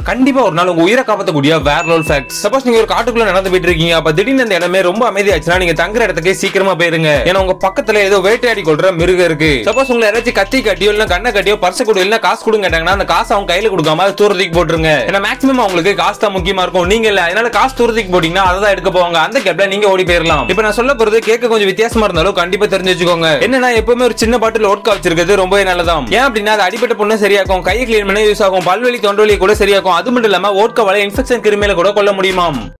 கண்டிப்பா ஒரு நாள் உங்க உயிரை காப்பாத்தக்கூடிய வேற லெவல் ஃபேக்ட் சப்போஸ் நீங்க ஒரு காட்டுக்குள்ள நடந்து போயிட்டு இருக்கீங்க அப்ப திடீர்னு அந்த இடமே ரொம்ப அமைதியாச்சுன்னா நீங்க தங்குற இடத்துக்கு சீக்கிரமா போயிருங்க ஏன்னா உங்க பக்கத்துல ஏதோ வேட்டையாடி கொள்ற மிருகம் இருக்கு சப்போஸ் உங்களை யாராச்சும் கத்தி கட்டியோ இல்ல கண்ணை கட்டியோ பர்ஸ் கொடு இல்ல காசு கொடுங்க கேட்டாங்கன்னா அந்த காசு அவங்க கையில கொடுக்காம அது தூரத்துக்கு போட்டுருங்க ஏன்னா மேக்ஸிமம் அவங்களுக்கு காசு தான் முக்கியமா இருக்கும் நீங்க இல்ல அதனால காசு தூரத்துக்கு போட்டீங்கன்னா அதை தான் எடுக்க போவாங்க அந்த கேப்ல நீங்க ஓடி போயிடலாம் இப்ப நான் சொல்ல போறது கேட்க கொஞ்சம் வித்தியாசமா இருந்தாலும் கண்டிப்பா தெரிஞ்சு வச்சுக்கோங்க என்னன்னா எப்பவுமே ஒரு சின்ன பாட்டில் ஓட்கா வச்சிருக்கிறது ரொம்பவே நல்லதான் ஏன் அப்படின்னா அது அடிப்பட்ட பொண்ணு சரியாக்கும் கையை கிளீன் பண்ண யூஸ் ஆகும் பல்வெளி தொண்டவெளி கூட சரியாக்கும் அது மட்டும் இல்லாம ஓட்காவால இன்ஃபெக்ஷன் கிருமியில கூட கொல்ல முடியுமாம்